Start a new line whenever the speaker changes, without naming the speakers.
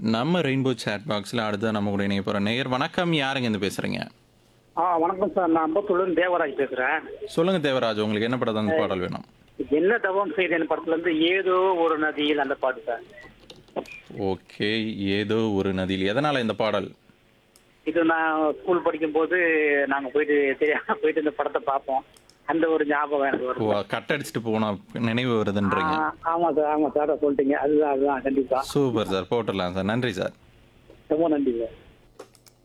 நம்ம rainbow chat பாக்ஸில் அடுத்து நம்ம கூட இணைய போகிற நேயர் வணக்கம் யாருங்க இருந்து பேசுகிறீங்க
ஆ வணக்கம் சார் நான் அம்பத்தூர்லேருந்து தேவராஜ் பேசுகிறேன்
சொல்லுங்கள் தேவராஜ் உங்களுக்கு என்ன படத்தில் அந்த பாடல் வேணும்
என்ன தவம் செய்தேன் படத்துல இருந்து ஏதோ ஒரு நதியில் அந்த பாட்டு சார்
ஓகே ஏதோ ஒரு நதியில் எதனால் இந்த பாடல்
இது நான் ஸ்கூல் படிக்கும்போது நாங்கள் போயிட்டு தெரியாம போயிட்டு இந்த படத்தை பார்ப்போம் அந்த ஒரு ஞாபகம் எனக்கு
ஓ
வரும்
கட் அடிச்சுட்டு போனா நினைவு வருதுன்றீங்க
ஆ, ஆமா சார் ஆமா சார் சொல்லிட்டீங்க அதுதான் அதுதான் கண்டிப்பா
சூப்பர் சார் போட்டுடலாம் சார் நன்றி சார்
ரொம்ப நன்றி சார்